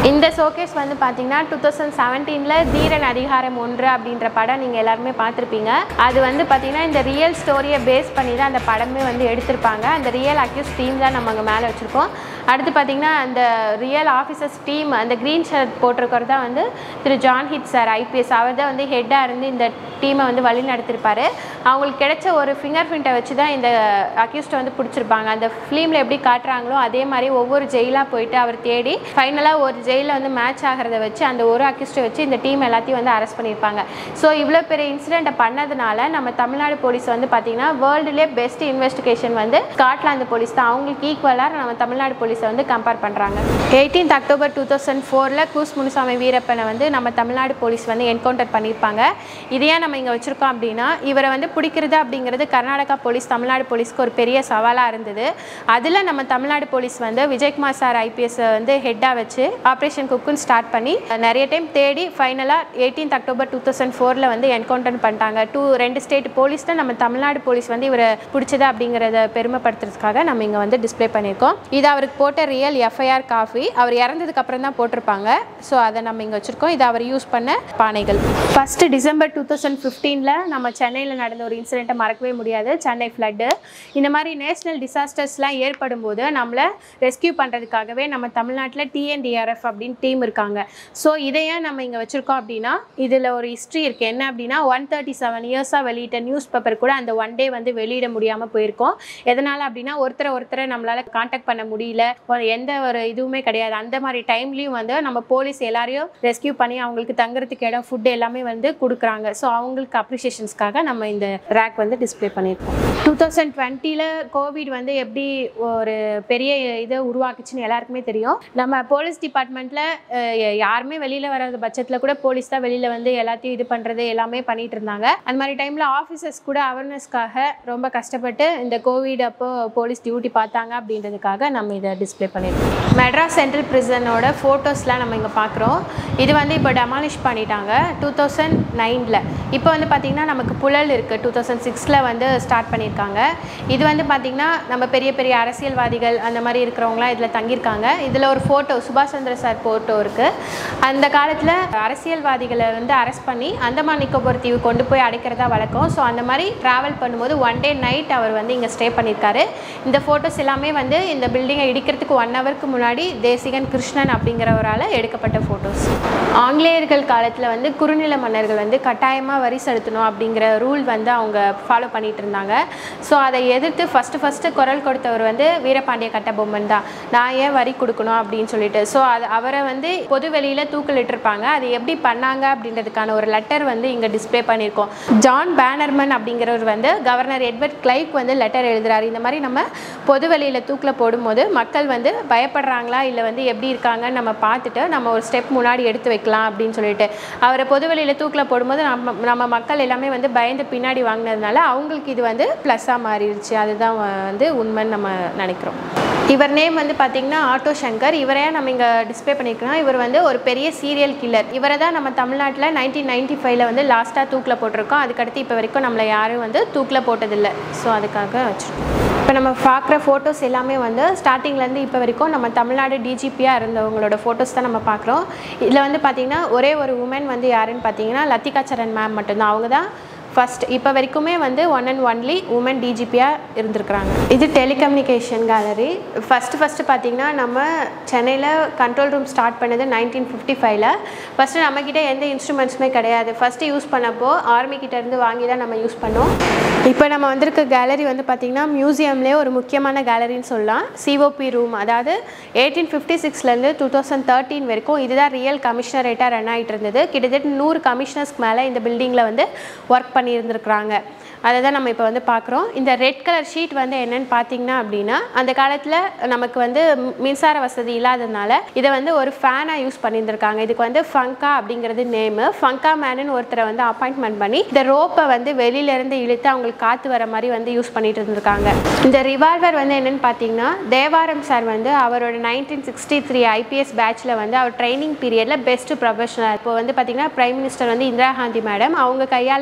இந்த ஷோகேஸ் வந்து பார்த்தீங்கன்னா டூ தௌசண்ட் செவன்டீனில் தீரன் அதிகாரம் ஒன்று அப்படின்ற படம் நீங்கள் எல்லாருமே பார்த்துருப்பீங்க அது வந்து பார்த்தீங்கன்னா இந்த ரியல் ஸ்டோரியை பேஸ் பண்ணி தான் அந்த படமே வந்து எடுத்திருப்பாங்க அந்த ரியல் அக்யூஸ் டீம் தான் நம்ம அங்கே மேலே வச்சுருக்கோம் அடுத்து பார்த்தீங்கன்னா அந்த ரியல் ஆஃபீஸர்ஸ் டீம் அந்த க்ரீன் ஷர்ட் போட்டிருக்கிறது தான் வந்து திரு ஜான் ஹிட் சார் ஐபிஎஸ் அவர் தான் வந்து ஹெட்டாக இருந்து இந்த டீமை வந்து வழி நடத்திருப்பாரு அவங்களுக்கு கிடைச்ச ஒரு ஃபிங்கர் பிரிண்ட்டை வச்சு தான் இந்த அக்யூஸ்ட்டை வந்து பிடிச்சிருப்பாங்க அந்த ஃபிலிமில் எப்படி காட்டுறாங்களோ அதே மாதிரி ஒவ்வொரு ஜெயிலாக போயிட்டு அவர் தேடி ஃபைனலாக ஒரு ஜெயிலில் வந்து மேட்ச் ஆகிறத வச்சு அந்த ஒரு அக்யூஸ்ட்டை வச்சு இந்த டீம் எல்லாத்தையும் வந்து அரெஸ்ட் பண்ணியிருப்பாங்க ஸோ இவ்வளோ பெரிய இன்சிடெண்ட்டை பண்ணதுனால நம்ம தமிழ்நாடு போலீஸ் வந்து பார்த்திங்கன்னா வேர்ல்டுலே பெஸ்ட் இன்வெஸ்டிகேஷன் வந்து ஸ்காட்லாந்து போலீஸ் தான் அவங்களுக்கு ஈக்குவலாக நம்ம தமிழ்நாடு போலீஸை வந்து கம்பேர் பண்ணுறாங்க எயிட்டீன்த் அக்டோபர் டூ தௌசண்ட் ஃபோரில் கூஸ் முனுசாமி வீரப்பனை வந்து நம்ம தமிழ்நாடு போலீஸ் வந்து என்கவுண்டர் பண்ணியிருப்பாங்க இதை ஏன் நம்ம இங்கே வச்சுருக்கோம் அப்படின்னா இவரை வந்து பிடிக்கிறது அப்படிங்கிறது கர்நாடகா போலீஸ் தமிழ்நாடு போலீஸ்க்கு ஒரு பெரிய சவாலாக இருந்தது அதில் நம்ம தமிழ்நாடு போலீஸ் வந்து விஜயகுமார் சார் ஐபிஎஸ் வந்து ஹெட்டாக வச்சு ஆப்ரேஷன் குக்குன்னு ஸ்டார்ட் பண்ணி நிறைய டைம் தேடி ஃபைனலாக எயிட்டீன்த் அக்டோபர் டூ தௌசண்ட் ஃபோரில் வந்து என்கவுண்டர் பண்ணிட்டாங்க டூ ரெண்டு ஸ்டேட் போலீஸ் தான் நம்ம தமிழ்நாடு போலீஸ் வந்து இவரை பிடிச்சது அப்படிங்கிறத பெருமைப்படுத்துறதுக்காக நம்ம இங்கே வந்து டிஸ்ப்ளே பண்ணியிருக்கோம் இது அவருக்கு போட்ட ரியல் எஃப்ஐஆர் காஃபி அவர் இறந்ததுக்கு அப்புறம் தான் போட்டிருப்பாங்க ஸோ அதை நம்ம இங்கே வச்சுருக்கோம் இது அவர் யூஸ் பண்ண பானைகள் ஃபஸ்ட்டு டிசம்பர் டூ தௌசண்ட் ஃபிஃப்டீனில் நம்ம சென்னையில் நடந்த ஒரு இன்சிடெண்ட்டை மறக்கவே முடியாது சென்னை ஃப்ளட்டு இந்த மாதிரி நேஷ்னல் டிசாஸ்டர்ஸ்லாம் ஏற்படும் போது நம்மளை ரெஸ்கியூ பண்ணுறதுக்காகவே நம்ம தமிழ்நாட்டில் டிஎன்டிஆர்எஃப் அப்படின்னு டீம் இருக்காங்க ஸோ இதை ஏன் நம்ம இங்கே வச்சுருக்கோம் அப்படின்னா இதில் ஒரு ஹிஸ்ட்ரி இருக்குது என்ன அப்படின்னா ஒன் தேர்ட்டி செவன் இயர்ஸாக வெளியிட்ட நியூஸ் பேப்பர் கூட அந்த ஒன் டே வந்து வெளியிட முடியாமல் போயிருக்கோம் எதனால் அப்படின்னா ஒருத்தரை ஒருத்தரை நம்மளால் காண்டாக்ட் பண்ண முடியல ஒரு எந்த ஒரு இதுவுமே கிடையாது அந்த மாதிரி டைம்லேயும் வந்து நம்ம போலீஸ் எல்லாரையும் ரெஸ்கியூ பண்ணி அவங்களுக்கு தங்குறதுக்கு இடம் ஃபுட் எல்லாமே வந்து கொடுக்குறாங்க ஸோ அவங்களுக்கு அப்ரிஷியேஷன்ஸ்க்காக நம்ம இந்த ரேக் வந்து டிஸ்ப்ளே பண்ணியிருக்கோம் டூ தௌசண்ட் டுவெண்ட்டியில் கோவிட் வந்து எப்படி ஒரு பெரிய இதை உருவாக்குச்சுன்னு எல்லாருக்குமே தெரியும் நம்ம போலீஸ் டிபார்ட்மெண்ட்டில் யாருமே வெளியில் வராத பட்சத்தில் கூட போலீஸ் தான் வெளியில் வந்து எல்லாத்தையும் இது பண்ணுறது எல்லாமே பண்ணிட்டு இருந்தாங்க அந்த மாதிரி டைமில் ஆஃபீஸர்ஸ் கூட அவேர்னஸ்க்காக ரொம்ப கஷ்டப்பட்டு இந்த கோவிட் அப்போ போலீஸ் டியூட்டி பார்த்தாங்க அப்படின்றதுக்காக நம்ம இதை டிஸ்ப்ளே பண்ணியிருக்கோம் மெட்ராஸ் சென்ட்ரல் பிரிசனோட ஃபோட்டோஸ்லாம் நம்ம இங்கே பார்க்குறோம் இது வந்து இப்போ டெமாலிஷ் பண்ணிட்டாங்க டூ தௌசண்ட் நைனில் இப்போ வந்து பார்த்திங்கன்னா நமக்கு புழல் இருக்குது டூ தௌசண்ட் சிக்ஸில் வந்து ஸ்டார்ட் பண்ணியிருக்காங்க இது வந்து பார்த்திங்கன்னா நம்ம பெரிய பெரிய அரசியல்வாதிகள் அந்த மாதிரி இருக்கிறவங்களாம் இதில் தங்கியிருக்காங்க இதில் ஒரு ஃபோட்டோ சுபாஷ் சந்திர சார் ஃபோட்டோ இருக்குது அந்த காலத்தில் அரசியல்வாதிகளை வந்து அரெஸ்ட் பண்ணி அந்தமான் நிக்கோபர் தீவு கொண்டு போய் அடைக்கிறதா வழக்கம் ஸோ அந்த மாதிரி ட்ராவல் பண்ணும்போது ஒன் டே நைட் அவர் வந்து இங்கே ஸ்டே பண்ணியிருக்காரு இந்த ஃபோட்டோஸ் எல்லாமே வந்து இந்த பில்டிங்கை இடிக்கிறதுக்கு ஒன் ஹவருக்கு முன்னாடி தேசிகன் கிருஷ்ணன் அப்படிங்கிறவரால் எடுக்கப்பட்ட ஃபோட்டோஸ் ஆங்கிலேயர்கள் காலத்தில் வந்து குறுநில மன்னர்கள் வந்து கட்டாயமாக வரி செலுத்தணும் அப்படிங்கிற ரூல் வந்து அவங்க ஃபாலோ பண்ணிட்டு இருந்தாங்க ஸோ அதை எதிர்த்து ஃபஸ்ட்டு ஃபஸ்ட்டு குரல் கொடுத்தவர் வந்து வீரபாண்டிய கட்டபொம்மன் தான் நான் ஏன் வரி கொடுக்கணும் அப்படின்னு சொல்லிட்டு ஸோ அது அவரை வந்து பொது வெளியில் தூக்கிலிட்டிருப்பாங்க அது எப்படி பண்ணாங்க அப்படின்றதுக்கான ஒரு லெட்டர் வந்து இங்கே டிஸ்ப்ளே பண்ணியிருக்கோம் ஜான் பேனர்மன் அப்படிங்கிறவர் வந்து கவர்னர் எட்வர்ட் கிளைக் வந்து லெட்டர் எழுதுறாரு இந்த மாதிரி நம்ம பொது வெளியில் தூக்கில் போடும்போது மக்கள் வந்து பயப்படுறாங்களா இல்லை வந்து எப்படி இருக்காங்கன்னு நம்ம பார்த்துட்டு நம்ம ஒரு ஸ்டெப் முன்னாடி எடுத்து வைக்கலாம் அப்படின்னு சொல்லிட்டு அவரை பொது வெளியில் தூக்கில் போடும்போது நம்ம நம்ம மக்கள் எல்லாமே வந்து பயந்து பின்னாடி வாங்கினதுனால அவங்களுக்கு இது வந்து ப்ளஸ்ஸாக மாறிடுச்சு அதுதான் வந்து உண்மைன்னு நம்ம நினைக்கிறோம் இவர் நேம் வந்து பார்த்தீங்கன்னா ஆட்டோ சங்கர் இவரையே நம்ம இங்கே டிஸ்ப்ளே பண்ணியிருக்கோம் இவர் வந்து ஒரு பெரிய சீரியல் கில்லர் இவரை தான் நம்ம தமிழ்நாட்டில் நைன்டீன் நைன்டி ஃபைவ்ல வந்து லாஸ்ட்டாக தூக்கில் போட்டிருக்கோம் அதுக்கடுத்து இப்போ வரைக்கும் நம்மளை யாரும் வந்து தூக்கில் போட்டதில்லை ஸோ அதுக்காக வச்சுருக்கோம் இப்போ நம்ம பார்க்குற ஃபோட்டோஸ் எல்லாமே வந்து ஸ்டார்டிங்லேருந்து இப்போ வரைக்கும் நம்ம தமிழ்நாடு டிஜிபியாக இருந்தவங்களோட ஃபோட்டோஸ் தான் நம்ம பார்க்குறோம் இதில் வந்து பார்த்திங்கன்னா ஒரே ஒரு உமன் வந்து யாருன்னு பார்த்தீங்கன்னா லத்திகா சரண் மேம் மட்டும்தான் அவங்க தான் ஃபஸ்ட் இப்போ வரைக்குமே வந்து ஒன் அண்ட் ஒன்லி உமன் டிஜிபியாக இருந்திருக்கிறாங்க இது டெலிகம்யூனிகேஷன் கேலரி ஃபஸ்ட்டு ஃபஸ்ட்டு பார்த்தீங்கன்னா நம்ம சென்னையில் கண்ட்ரோல் ரூம் ஸ்டார்ட் பண்ணது நைன்டீன் ஃபிஃப்டி ஃபைவ்ல ஃபஸ்ட்டு நம்மக்கிட்ட எந்த இன்ஸ்ட்ருமெண்ட்ஸுமே கிடையாது ஃபஸ்ட்டு யூஸ் பண்ணப்போ ஆர்மி கிட்டேருந்து வாங்கி தான் நம்ம யூஸ் பண்ணோம் இப்போ நம்ம வந்திருக்க கேலரி வந்து பார்த்திங்கன்னா மியூசியம்லேயே ஒரு முக்கியமான கேலரின்னு சொல்லலாம் சிஓபி ரூம் அதாவது எயிட்டீன் ஃபிஃப்டி சிக்ஸ்லேருந்து டூ தௌசண்ட் தேர்ட்டீன் வரைக்கும் இதுதான் ரியல் கமிஷனரேட்டாக ரன் ஆகிட்டு இருந்தது கிட்டத்தட்ட நூறு கமிஷனர்ஸ்க்கு மேலே இந்த பில்டிங்கில் வந்து ஒர்க் பண்ணியிருந்திருக்கிறாங்க அதை தான் நம்ம இப்போ வந்து பார்க்குறோம் இந்த ரெட் கலர் ஷீட் வந்து என்னன்னு பார்த்தீங்கன்னா அப்படின்னா அந்த காலத்தில் நமக்கு வந்து மி- மின்சார வசதி இல்லாததுனால இதை வந்து ஒரு ஃபேனாக யூஸ் பண்ணியிருந்திருக்காங்க இதுக்கு வந்து ஃபங்கா அப்படிங்கிறது நேமு ஃபங்கா மேனுன்னு ஒருத்தரை வந்து அப்பாயின்மெண்ட் பண்ணி இந்த ரோப்பை வந்து வெளியிலேருந்து இழுத்து அவங்களுக்கு காற்று வர மாதிரி வந்து யூஸ் பண்ணிட்டு இருந்திருக்காங்க இந்த ரிவால்வர் வந்து என்னன்னு பார்த்தீங்கன்னா தேவாரம் சார் வந்து அவரோட நைன்டீன் சிக்ஸ்டி த்ரீ ஐபிஎஸ் பேட்ச்சில் வந்து அவர் ட்ரைனிங் பீரியடில் பெஸ்ட் ப்ரொஃபஷனல் இப்போ வந்து பார்த்தீங்கன்னா பிரைம் மினிஸ்டர் வந்து இந்திரா காந்தி மேடம் அவங்க கையால் வந்து அவர்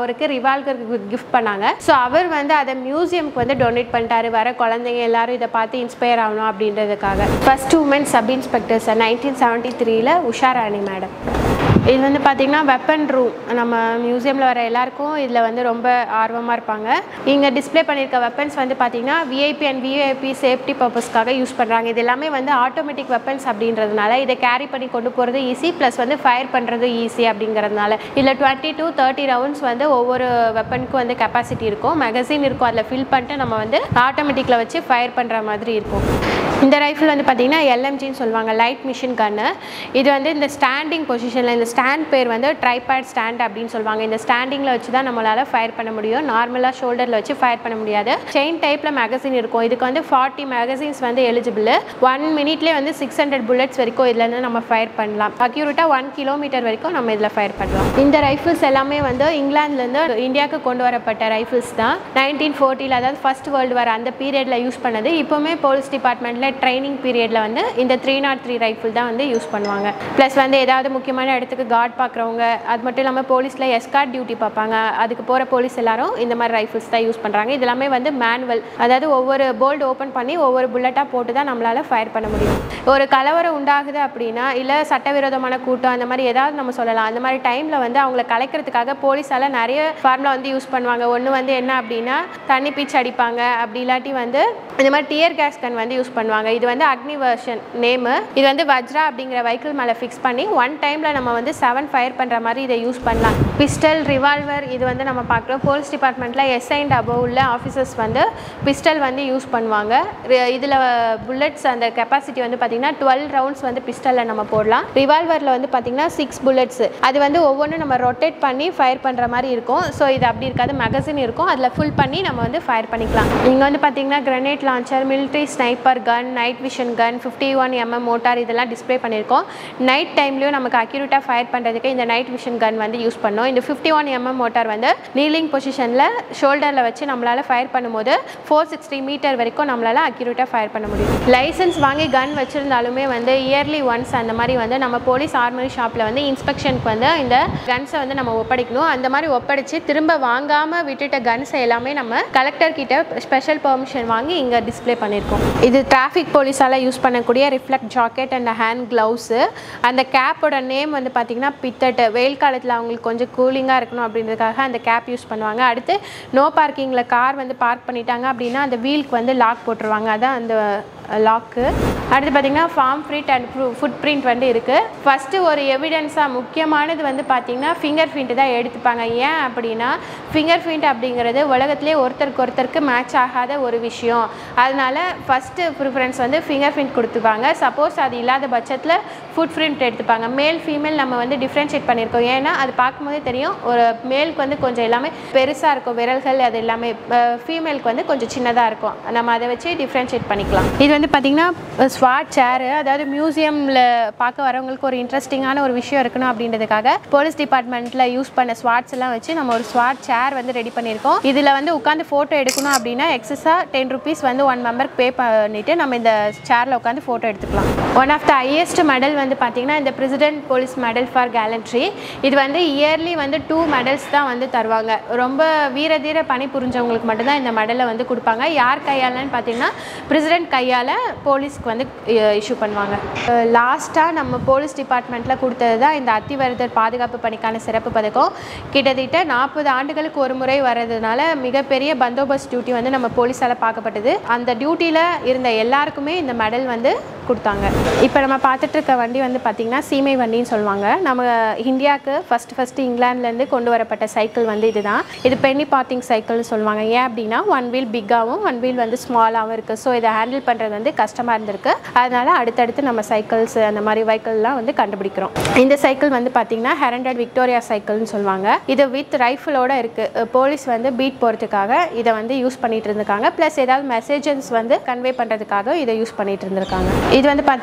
அவருக்கு ரிவால்வருக்கு கிஃப்ட் பண்ணாங்க ஸோ அவர் வந்து அதை மியூசியம்க்கு வந்து டொனேட் பண்ணிட்டாரு வர குழந்தைங்க எல்லாரும் இதை பார்த்து இன்ஸ்பயர் ஆகணும் அப்படின்றதுக்காக first woman sub inspector sir nineteen seventy த்ரீல உஷா ராணி மேடம் இது வந்து பார்த்திங்கன்னா வெப்பன் ரூம் நம்ம மியூசியமில் வர எல்லாருக்கும் இதில் வந்து ரொம்ப ஆர்வமாக இருப்பாங்க இங்கே டிஸ்ப்ளே பண்ணியிருக்க வெப்பன்ஸ் வந்து பார்த்திங்கன்னா விஐபி அண்ட் விஐபி சேஃப்டி பர்பஸ்க்காக யூஸ் பண்ணுறாங்க இது எல்லாமே வந்து ஆட்டோமேட்டிக் வெப்பன்ஸ் அப்படின்றதுனால இதை கேரி பண்ணி கொண்டு போகிறது ஈஸி ப்ளஸ் வந்து ஃபயர் பண்ணுறது ஈஸி அப்படிங்கிறதுனால இதில் டுவெண்ட்டி டு தேர்ட்டி ரவுண்ட்ஸ் வந்து ஒவ்வொரு வெப்பனுக்கும் வந்து கெப்பாசிட்டி இருக்கும் மேகசின் இருக்கும் அதில் ஃபில் பண்ணிட்டு நம்ம வந்து ஆட்டோமேட்டிக்கில் வச்சு ஃபயர் பண்ணுற மாதிரி இருக்கும் இந்த ரைஃபிள் வந்து பார்த்திங்கன்னா எல்எம்ஜின்னு சொல்லுவாங்க லைட் மிஷின் கன்னு இது வந்து இந்த ஸ்டாண்டிங் பொசிஷனில் இந்த ஸ்டாண்ட் பேர் வந்து ட்ரைபேட் ஸ்டாண்ட் அப்படின்னு சொல்லுவாங்க இந்த ஸ்டாண்டிங்கில் வச்சு தான் நம்மளால் ஃபயர் பண்ண முடியும் நார்மலாக ஷோல்டரில் வச்சு ஃபயர் பண்ண முடியாது செயின் டைப்பில் மேகசின் இருக்கும் இதுக்கு வந்து ஃபார்ட்டி மேகசின்ஸ் வந்து எலிஜிபிள் ஒன் மினிட்லேயே வந்து சிக்ஸ் ஹண்ட்ரட் புல்லட்ஸ் வரைக்கும் இதுலேருந்து நம்ம ஃபயர் பண்ணலாம் அக்யூரேட்டாக ஒன் கிலோமீட்டர் வரைக்கும் நம்ம இதில் ஃபயர் பண்ணலாம் இந்த ரைஃபிள்ஸ் எல்லாமே வந்து இங்கிலாந்துலேருந்து இந்தியாவுக்கு கொண்டு வரப்பட்ட ரைஃபிள்ஸ் தான் நைன்டீன் ஃபோர்ட்டியில் அதாவது ஃபர்ஸ்ட் வேர்ல்டு வார் அந்த பீரியடில் யூஸ் பண்ணது இப்போவுமே போலீஸ் டிபார்ட்மெண்ட்டில் ட்ரைனிங் பீரியடில் வந்து இந்த த்ரீ நாட் த்ரீ ரைஃபிள் தான் வந்து யூஸ் பண்ணுவாங்க ப்ளஸ் வந்து ஏதாவது முக்கியமான இடத்துக்கு கார்ட் பார்க்குறவங்க அது மட்டும் இல்லாமல் போலீஸில் எஸ்கார்ட் டியூட்டி பார்ப்பாங்க அதுக்கு போகிற போலீஸ் எல்லாரும் இந்த மாதிரி ரைஃபிள்ஸ் தான் யூஸ் பண்ணுறாங்க இது எல்லாமே வந்து மேனுவல் அதாவது ஒவ்வொரு போல்டு ஓப்பன் பண்ணி ஒவ்வொரு புல்லட்டாக போட்டு தான் நம்மளால் ஃபயர் பண்ண முடியும் ஒரு கலவரம் உண்டாகுது அப்படின்னா இல்லை சட்டவிரோதமான கூட்டம் அந்த மாதிரி ஏதாவது நம்ம சொல்லலாம் அந்த மாதிரி டைமில் வந்து அவங்கள கலைக்கிறதுக்காக போலீஸால் நிறைய ஃபார்முலா வந்து யூஸ் பண்ணுவாங்க ஒன்று வந்து என்ன அப்படின்னா தண்ணி பீச்சு அடிப்பாங்க அப்படி இல்லாட்டி வந்து இந்த மாதிரி டியர் கேஸ் கன் வந்து யூஸ் பண்ணுவாங்க இது வந்து அக்னி வெர்ஷன் நேமு இது வந்து வஜ்ரா அப்படிங்கிற வெஹிக்கிள் மேலே ஃபிக்ஸ் பண்ணி ஒன் டைமில் நம்ம வந்து செவன் ஃபயர் பண்ணுற மாதிரி இதை யூஸ் பண்ணலாம் பிஸ்டல் ரிவால்வர் இது வந்து நம்ம பார்க்குறோம் போலீஸ் டிபார்ட்மெண்ட்டில் எஸ் அண்ட் அபவ் உள்ள ஆஃபீஸர்ஸ் வந்து பிஸ்டல் வந்து யூஸ் பண்ணுவாங்க இதில் புல்லட்ஸ் அந்த கெப்பாசிட்டி வந்து பார்த்திங்கன்னா டுவெல் ரவுண்ட்ஸ் வந்து பிஸ்டலில் நம்ம போடலாம் ரிவால்வரில் வந்து பார்த்திங்கன்னா சிக்ஸ் புல்லட்ஸ் அது வந்து ஒவ்வொன்றும் நம்ம ரொட்டேட் பண்ணி ஃபயர் பண்ணுற மாதிரி இருக்கும் ஸோ இது அப்படி இருக்காது மேகசின் இருக்கும் அதில் ஃபுல் பண்ணி நம்ம வந்து ஃபயர் பண்ணிக்கலாம் இங்கே வந்து பார்த்திங்கன்னா grenade launcher military sniper gun night vision gun fifty one mm mortar இதெல்லாம் டிஸ்ப்ளே பண்ணியிருக்கோம் நைட் டைம்லேயும் நமக்கு அக்யூரேட்டாக ஃபயர் பண்ணுறதுக்கு இந்த நைட் விஷன் கன் வந்து யூஸ் பண்ணோம் இந்த ஃபிஃப்டி ஒன் எம்எம் மோட்டார் வந்து நீலிங் பொசிஷனில் ஷோல்டரில் வச்சு நம்மளால் ஃபயர் பண்ணும்போது ஃபோர் சிக்ஸ்டி மீட்டர் வரைக்கும் நம்மளால் அக்யூரேட்டாக ஃபயர் பண்ண முடியும் லைசன்ஸ் வாங்கி கன் வச்சுருந்தாலுமே வந்து இயர்லி ஒன்ஸ் அந்த மாதிரி வந்து நம்ம போலீஸ் ஆர்மரி ஷாப்பில் வந்து இன்ஸ்பெக்ஷனுக்கு வந்து இந்த கன்ஸை வந்து நம்ம ஒப்படைக்கணும் அந்த மாதிரி ஒப்படைச்சு திரும்ப வாங்காமல் விட்டுட்ட கன்ஸை எல்லாமே நம்ம கலெக்டர் கிட்ட ஸ்பெஷல் பெர்மிஷன் வாங்கி இங்கே டிஸ்ப்ளே பண்ணியிருக்கோம் இது டிராஃபிக் போலீஸால் யூஸ் பண்ணக்கூடிய reflect jacket and hand gloves அந்த கேப்போட நேம் வந்து பார்த்திங்கன்னா பித்தட்டு வெயில் காலத்தில் அவங்களுக்கு கொஞ்சம் கூலிங்காக இருக்கணும் அப்படின்றதுக்காக அந்த கேப் யூஸ் பண்ணுவாங்க அடுத்து நோ பார்க்கிங்கில் கார் வந்து பார்க் பண்ணிட்டாங்க அப்படின்னா அந்த வீலுக்கு வந்து லாக் போட்டுருவாங்க அதான் அந்த லாக்கு அடுத்து பார்த்திங்கன்னா ஃபார்ம் ஃப்ரீட் அண்ட் ஃபுட் பிரிண்ட் வந்து இருக்குது ஃபஸ்ட்டு ஒரு எவிடன்ஸாக முக்கியமானது வந்து பார்த்திங்கன்னா ஃபிங்கர் பிரிண்ட் தான் எடுத்துப்பாங்க ஏன் அப்படின்னா ஃபிங்கர் பிரிண்ட் அப்படிங்கிறது உலகத்திலே ஒருத்தருக்கு ஒருத்தருக்கு மேட்ச் ஆகாத ஒரு விஷயம் அதனால ஃபஸ்ட்டு ப்ரிஃபரன்ஸ் வந்து ஃபிங்கர் பிரிண்ட் கொடுத்துப்பாங்க சப்போஸ் அது இல்லாத பட்சத்தில் ஃபுட் பிரிண்ட் எடுத்துப்பாங்க மேல் ஃபீமேல் நம்ம வந்து டிஃப்ரென்ஷியேட் பண்ணியிருக்கோம் ஏன்னா அது பார்க்கும்போதே தெரியும் ஒரு மேலுக்கு வந்து கொஞ்சம் எல்லாமே பெருசாக இருக்கும் விரல்கள் அது எல்லாமே ஃபீமேலுக்கு வந்து கொஞ்சம் சின்னதாக இருக்கும் நம்ம அதை வச்சு டிஃப்ரென்ஷியேட் பண்ணிக்கலாம் இது வந்து பார்த்திங்கன்னா ஸ்வாட் சேரு அதாவது மியூசியமில் பார்க்க வரவங்களுக்கு ஒரு இன்ட்ரெஸ்டிங்கான ஒரு விஷயம் இருக்கணும் அப்படின்றதுக்காக போலீஸ் டிபார்ட்மெண்ட்டில் யூஸ் பண்ண ஸ்வாட்ஸ் எல்லாம் வச்சு நம்ம ஒரு ஸ்வாட் சேர் வந்து ரெடி பண்ணியிருக்கோம் இதில் வந்து உட்காந்து ஃபோட்டோ எடுக்கணும் அப்படின்னா எக்ஸஸாக டென் ருபீஸ் வந்து ஒன் மெம்பருக்கு பே பண்ணிவிட்டு நம்ம இந்த சேரில் உட்காந்து ஃபோட்டோ எடுத்துக்கலாம் one of the highest medal வந்து பார்த்திங்கன்னா இந்த president police medal for gallantry இது வந்து இயர்லி வந்து டூ மெடல்ஸ் தான் வந்து தருவாங்க ரொம்ப வீர தீர பணி புரிஞ்சவங்களுக்கு மட்டும்தான் இந்த மெடலை வந்து கொடுப்பாங்க யார் கையாலன்னு பார்த்தீங்கன்னா பிரசிடென்ட் கையால் போலீஸ்க்கு வந்து இஷ்யூ பண்ணுவாங்க லாஸ்ட்டாக நம்ம போலீஸ் டிபார்ட்மெண்ட்டில் கொடுத்தது தான் இந்த அத்திவரதர் பாதுகாப்பு பணிக்கான சிறப்பு பதக்கம் கிட்டத்தட்ட நாற்பது ஆண்டுகளுக்கு ஒரு முறை வர்றதுனால மிகப்பெரிய பந்தோபஸ்த் டியூட்டி வந்து நம்ம போலீஸால் பார்க்கப்பட்டது அந்த டியூட்டியில் இருந்த எல்லாருக்குமே இந்த மெடல் வந்து கொடுத்தாங்க இப்போ நம்ம பார்த்துட்டு இருக்க வண்டி வந்து பார்த்திங்கன்னா சீமை வண்டின்னு சொல்லுவாங்க நம்ம இந்தியாவுக்கு ஃபஸ்ட்டு ஃபஸ்ட்டு இங்கிலாந்துலேருந்து கொண்டு வரப்பட்ட சைக்கிள் வந்து இதுதான் இது பென்னி பாத்திங் சைக்கிள்னு சொல்லுவாங்க ஏன் அப்படின்னா ஒன் வீல் பிக்காகவும் ஒன் வீல் வந்து ஸ்மாலாகவும் இருக்குது ஸோ இதை ஹேண்டில் பண்ணுறது வந்து கஷ்டமாக இருந்திருக்கு அதனால அடுத்தடுத்து நம்ம சைக்கிள்ஸ் அந்த மாதிரி வெஹிக்கிள்லாம் வந்து கண்டுபிடிக்கிறோம் இந்த சைக்கிள் வந்து பார்த்திங்கன்னா ஹெரண்டட் விக்டோரியா சைக்கிள்னு சொல்லுவாங்க இது வித் ரைஃபிளோட இருக்குது போலீஸ் வந்து பீட் போகிறதுக்காக இதை வந்து யூஸ் பண்ணிட்டு இருந்திருக்காங்க ப்ளஸ் ஏதாவது மெசேஜஸ் வந்து கன்வே பண்ணுறதுக்காக இதை யூஸ் பண்ணிட்டு இருந்திருக்காங்க இது வந்து பார்த்தீங்கன்னா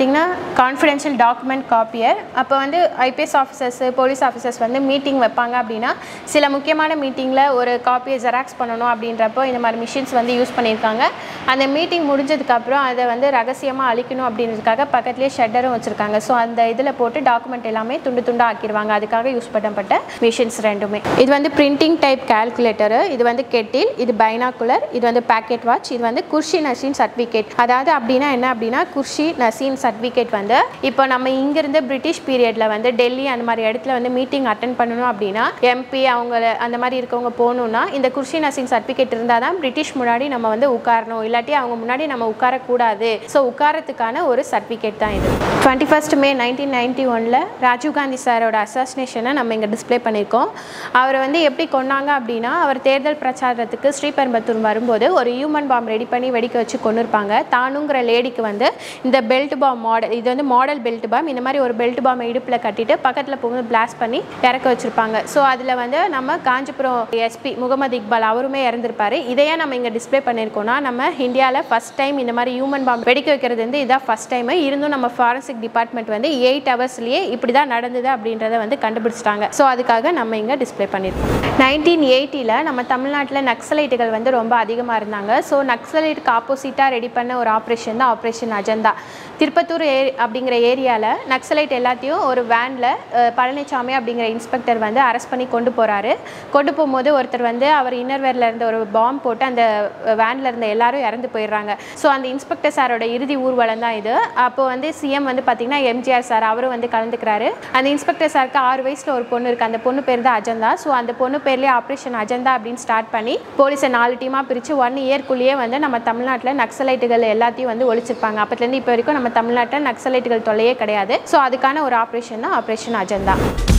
பார்த்தீங்கன்னா கான்ஃபிடென்ஷியல் டாக்குமெண்ட் காப்பியர் அப்போ வந்து ஐபிஎஸ் ஆஃபீஸர்ஸ் போலீஸ் ஆஃபீஸர்ஸ் வந்து மீட்டிங் வைப்பாங்க அப்படின்னா சில முக்கியமான மீட்டிங்கில் ஒரு காப்பியை ஜெராக்ஸ் பண்ணணும் அப்படின்றப்போ இந்த மாதிரி மிஷின்ஸ் வந்து யூஸ் பண்ணியிருக்காங்க அந்த மீட்டிங் முடிஞ்சதுக்கப்புறம் அதை வந்து ரகசியமாக அழிக்கணும் அப்படின்றதுக்காக பக்கத்துலேயே ஷட்டரும் வச்சுருக்காங்க ஸோ அந்த இதில் போட்டு டாக்குமெண்ட் எல்லாமே துண்டு துண்டாக ஆக்கிடுவாங்க அதுக்காக யூஸ் பண்ணப்பட்ட மிஷின்ஸ் ரெண்டுமே இது வந்து பிரிண்டிங் டைப் கால்குலேட்டரு இது வந்து கெட்டில் இது பைனாகுலர் இது வந்து பேக்கெட் வாட்ச் இது வந்து குர்ஷி நசீன் சர்டிஃபிகேட் அதாவது அப்படின்னா என்ன அப்படின்னா குர்ஷி நசீன் சர்டிஃபிகேட் வந்து இப்போ நம்ம இங்கிருந்து பிரிட்டிஷ் பீரியடில் வந்து டெல்லி அந்த மாதிரி இடத்துல வந்து மீட்டிங் அட்டன் பண்ணணும் அப்படின்னா எம்பி அவங்க அந்த மாதிரி இருக்கவங்க போகணுன்னா இந்த குர்ஷி நசீன் சர்டிஃபிகேட் இருந்தால் தான் பிரிட்டிஷ் முன்னாடி நம்ம வந்து உட்காரணும் இல்லாட்டி அவங்க முன்னாடி நம்ம உட்காரக்கூடாது ஸோ உட்காரத்துக்கான ஒரு சர்டிஃபிகேட் தான் இது twenty first May nineteen ninety ஒனில் ராஜீவ்காந்தி சாரோட அசாசினேஷனை நம்ம இங்கே டிஸ்ப்ளே பண்ணியிருக்கோம் அவரை வந்து எப்படி கொன்னாங்க அப்படின்னா அவர் தேர்தல் பிரச்சாரத்துக்கு ஸ்ரீபெரும்பத்தூர் வரும்போது ஒரு ஹியூமன் பாம் ரெடி பண்ணி வெடிக்க வச்சு கொண்டு இருப்பாங்க தானுங்கிற லேடிக்கு வந்து இந்த பெல்ட் பாம் மாடல் இது வந்து மாடல் பெல்ட் பாம் இந்த மாதிரி ஒரு பெல்ட் பாம் இடுப்பில் கட்டிட்டு பக்கத்தில் போகும்போது பிளாஸ்ட் பண்ணி இறக்க வச்சுருப்பாங்க ஸோ அதில் வந்து நம்ம காஞ்சிபுரம் எஸ்பி முகமது இக்பால் அவருமே இறந்திருப்பாரு இதையே நம்ம இங்கே டிஸ்ப்ளே பண்ணியிருக்கோம்னா நம்ம இந்தியாவில் ஃபஸ்ட் டைம் இந்த மாதிரி ஹியூமன் பாம் வெடிக்க வைக்கிறது வந்து இதான் ஃபஸ்ட் டைம் இருந்தும் நம்ம ஃபாரன்சிக் டிபார்ட்மெண்ட் வந்து எயிட் ஹவர்ஸ்லேயே இப்படி தான் நடந்தது அப்படின்றத வந்து கண்டுபிடிச்சிட்டாங்க ஸோ அதுக்காக நம்ம இங்கே டிஸ்ப்ளே பண்ணியிருக்கோம் நைன்டீன் எயிட்டியில் நம்ம தமிழ்நாட்டில் நக்சலைட்டுகள் வந்து ரொம்ப அதிகமாக இருந்தாங்க ஸோ நக்சலைட்டுக்கு ஆப்போசிட்டாக ரெடி பண்ண ஒரு ஆப்ரேஷன் தான் ஆப்ரேஷன் அஜந்தா திருப்பத்தூர் ஏ அப்படிங்கிற ஏரியாவில் நக்சலைட் எல்லாத்தையும் ஒரு வேனில் பழனிசாமி அப்படிங்கிற இன்ஸ்பெக்டர் வந்து அரெஸ்ட் பண்ணி கொண்டு போகிறாரு கொண்டு போகும்போது ஒருத்தர் வந்து அவர் இன்னர்வேரில் இருந்த ஒரு பாம்பு போட்டு அந்த வேனில் இருந்த எல்லாரும் இறந்து போயிடுறாங்க ஸோ அந்த இன்ஸ்பெக்டர் சாரோட இறுதி ஊர்வலம் தான் இது அப்போ வந்து சிஎம் வந்து பார்த்திங்கன்னா எம்ஜிஆர் சார் அவரும் வந்து கலந்துக்கிறாரு அந்த இன்ஸ்பெக்டர் சாருக்கு ஆறு வயசில் ஒரு பொண்ணு இருக்குது அந்த பொண்ணு பேர் தான் அஜந்தா ஸோ அந்த பொண்ணு பேர்லேயே ஆப்ரேஷன் அஜந்தா அப்படின்னு ஸ்டார்ட் பண்ணி போலீஸை நாலு டீமாக பிரித்து ஒன் இயர்க்குள்ளேயே வந்து நம்ம தமிழ்நாட்டில் நக்சலைட்டுகள் எல்லாத்தையும் வந்து ஒழிச்சிருப்பாங்க அப்போத்துலேருந்து இப்போ வரைக்கும் நம்ம தமிழ்நாட்டில் நக்சலைட்டுகள் தொல்லையே கிடையாது ஸோ அதுக்கான ஒரு ஆப்ரேஷன் தான் ஆப்ரேஷன் அஜந்தா